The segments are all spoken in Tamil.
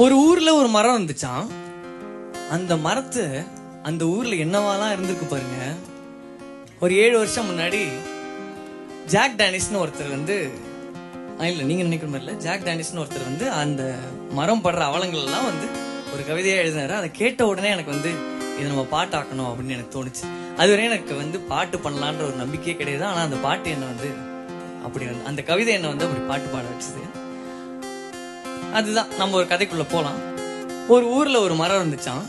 ஒரு ஊர்ல ஒரு மரம் இருந்துச்சாம் அந்த மரத்து அந்த ஊர்ல என்னவாலாம் இருந்திருக்கு பாருங்க ஒரு ஏழு வருஷம் முன்னாடி ஜாக் டேனிஸ்னு ஒருத்தர் வந்து ஆ, இல்ல நீங்க நினைக்கிற மாதிரி இல்ல ஜாக் டேனிஸ்னு ஒருத்தர் வந்து அந்த மரம் படுற அவலங்கள் எல்லாம் வந்து ஒரு கவிதையா எழுதினாரு அதை கேட்ட உடனே எனக்கு வந்து இதை நம்ம பாட்டாக்கணும் அப்படின்னு எனக்கு தோணுச்சு அதுவரை எனக்கு வந்து பாட்டு பண்ணலான்ற ஒரு நம்பிக்கையே கிடையாது ஆனா அந்த பாட்டு என்ன வந்து அப்படி வந்து அந்த கவிதை என்ன வந்து அப்படி பாட்டு பாட வச்சுது அதுதான் நம்ம ஒரு கதைக்குள்ள போலாம் ஒரு ஊர்ல ஒரு மரம் இருந்துச்சாம்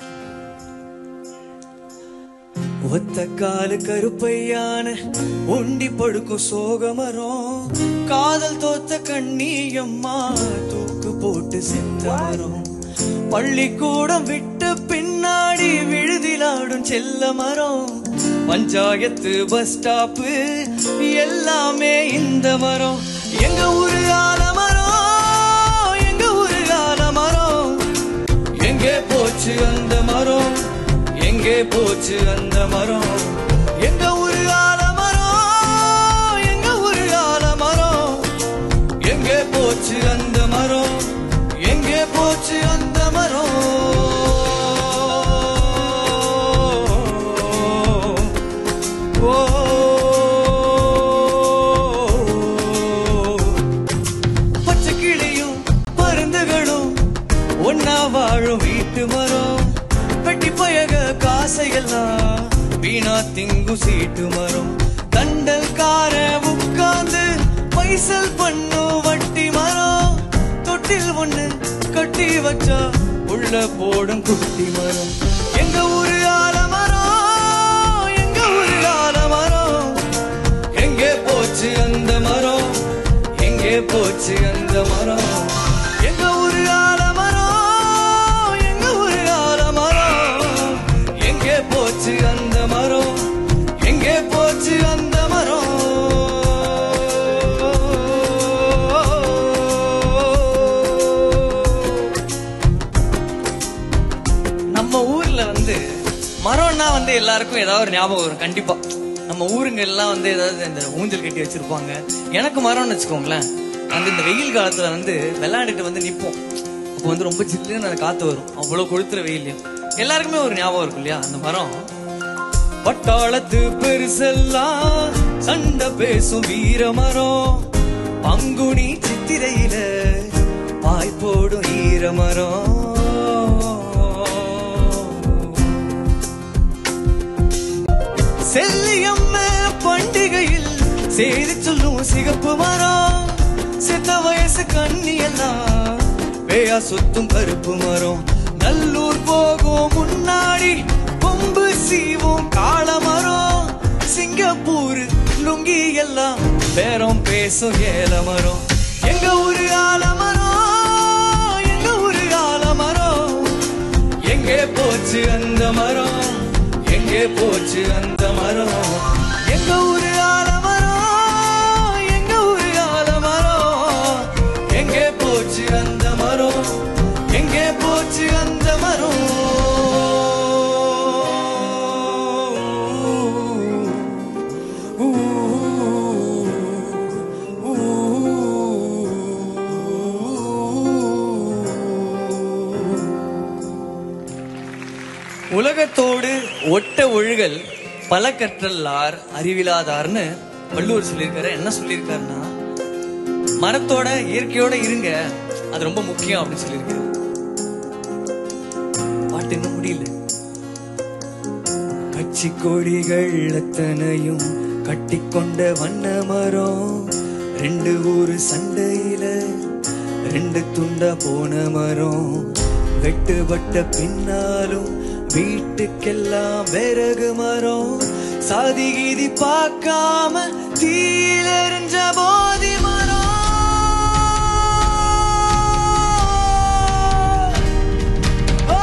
ஒத்த காலு கருப்பையான ஒண்டி படுக்கும் சோகமரம் காதல் தோத்த கண்ணியம்மா தூக்கு போட்டு சென்ற மரம் பள்ளிக்கூடம் விட்டு பின்னாடி விழுதிலாடும் செல்ல மரம் பஞ்சாயத்து பஸ் ஸ்டாப்பு எல்லாமே இந்த மரம் எங்க ஊரு ஆலமரம் எங்க ஊரு ஆலமரம் எங்கே போச்சு அந்த மரம் எங்கே போச்சு அந்த மரம் எங்க ஊரு ஆலமரம் எங்க ஊரு ஆலமரம் எங்கே போச்சு அந்த மரம் எங்கே போச்சு அந்த மரம் ஓ பச்சை கிளியும் பருந்துகளும் ஒன்னா வாழும் வீட்டு மரம் வெட்டி பயக காசையெல்லாம் வீணா திங்கு சீட்டு மரம் தண்டல் கார உட்கார்ந்து பைசல் பண்ணும் வட்டி மரம் தொட்டில் ஒண்ணு கட்டி வச்சா உள்ள போடும் குட்டி மரம் எங்க ஊரு ஆலமரம் எங்க ஊரு ஆலமரம் எங்கே போச்சு அந்த மரம் எங்கே போச்சு அந்த மரம் எங்க ஊரு ஆலமரம் எங்க ஊரு ஆலமரம் எங்கே போச்சு அந்த மரம் எங்கே போச்சு அந்த மரம் நம்ம ஊர்ல வந்து மரம்னா வந்து எல்லாருக்கும் ஏதாவது ஒரு ஞாபகம் வரும் கண்டிப்பா நம்ம ஊருங்க எல்லாம் வந்து ஏதாவது இந்த ஊஞ்சல் கட்டி வச்சிருப்பாங்க எனக்கு மரம்னு வச்சுக்கோங்களேன் அந்த இந்த வெயில் காலத்துல வந்து விளையாண்டுட்டு வந்து நிப்போம் அப்போ வந்து ரொம்ப ஜில்லுன்னு அந்த காத்து வரும் அவ்வளவு கொளுத்துற வெயிலையும் எல்லாருக்குமே ஒரு ஞாபகம் இருக்கும் இல்லையா அந்த மரம் பட்டாளத்து பெருசெல்லாம் சண்டை பேசும் வீர மரம் பங்குனி சித்திரையில பாய் போடும் ஈர மரம் செல்லியம்ம பண்டிகையில் செய்தி சொல்லும் சிகப்பு மரம் சித்த வயசு கண்ணி எல்லாம் பேயா சுத்தும் கருப்பு மரம் நல்லூர் போகும் முன்னாடி கொம்பு சீவும் காள மரம் சிங்கப்பூர் லுங்கி எல்லாம் பேரம் பேசும் ஏல மரம் எங்க ஊரு ஆலமரம் எங்க ஊரு ஆலமரம் எங்கே போச்சு அந்த மரம் எங்கே போச்சு அந்த மரம் எங்க ஊரு ஆலமரம் எங்க ஊரு ஆலமரம் எங்கே போச்சு அந்த மரம் எங்கே போச்சு அந்த மரம் ஊ, ஊ, ஊ. உலகத்தோடு ஒட்ட ஒழுகல் பல கற்றல்லார் அறிவிலாதார்னு வள்ளுவர் சொல்லியிருக்காரு என்ன சொல்லியிருக்காருன்னா மரத்தோட இயற்கையோட இருங்க அது ரொம்ப முக்கியம் அப்படின்னு சொல்லியிருக்காரு பாட்டு இன்னும் முடியல கட்சி கொடிகள் அத்தனையும் கட்டிக்கொண்ட வண்ண மரம் ரெண்டு ஊரு சண்டையில ரெண்டு துண்டா போன மரம் வெட்டுப்பட்ட பின்னாலும் வீட்டுக்கெல்லாம் விறகு மரம் சாதி கீதி பார்க்காம தீலெறிஞ்ச போதி மரம் ஓ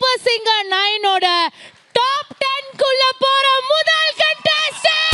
சூப்பர் சிங்கர் நைனோட டாப் டென் குள்ள போற முதல் contestant.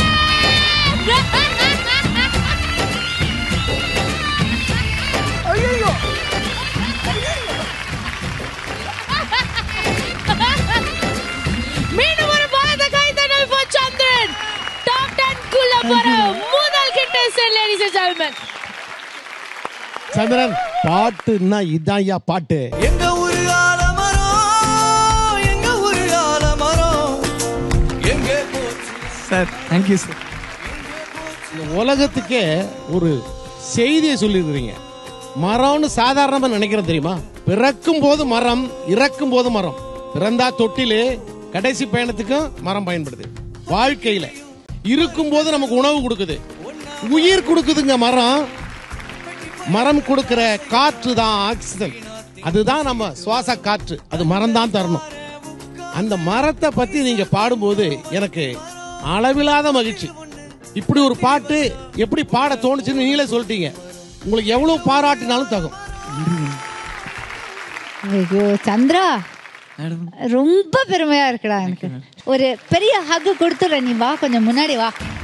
மீண்டும் ஒரு பலத்த கைத்தட்டல் for சந்திரன் டாப் டென் குள்ள போற முதல் contestant ladies and gentlemen சந்திரன் பாட்டுன்னா இதான் ஐயா பாட்டு எங்க ஊரு ஆலமரம் எங்க ஊரு ஆலமரம் எங்க போச்சு சார் தேங்க்யூ சார் இந்த உலகத்துக்கே ஒரு செய்தியை சொல்லியிருக்கிறீங்க மரம்னு சாதாரணமா நினைக்கிறோம் தெரியுமா பிறக்கும் போது மரம் இறக்கும் போது மரம் பிறந்தா தொட்டிலு கடைசி பயணத்துக்கும் மரம் பயன்படுது வாழ்க்கையில இருக்கும் போது நமக்கு உணவு கொடுக்குது உயிர் கொடுக்குதுங்க மரம் மரம் கொடுக்கிற காற்று தான் ஆக்சிஜன் அதுதான் நம்ம சுவாச காற்று அது மரம் தான் தரணும் அந்த மரத்தை பத்தி நீங்க பாடும்போது எனக்கு அளவில்லாத மகிழ்ச்சி இப்படி ஒரு பாட்டு எப்படி பாட தோணுச்சுன்னு நீங்களே சொல்லிட்டீங்க உங்களுக்கு எவ்வளவு பாராட்டினாலும் தகும் ஐயோ சந்திரா மேடம் ரொம்ப பெருமையா இருக்குடா எனக்கு ஒரு பெரிய ஹக் கொடுத்துடுற நீ வா கொஞ்சம் முன்னாடி வா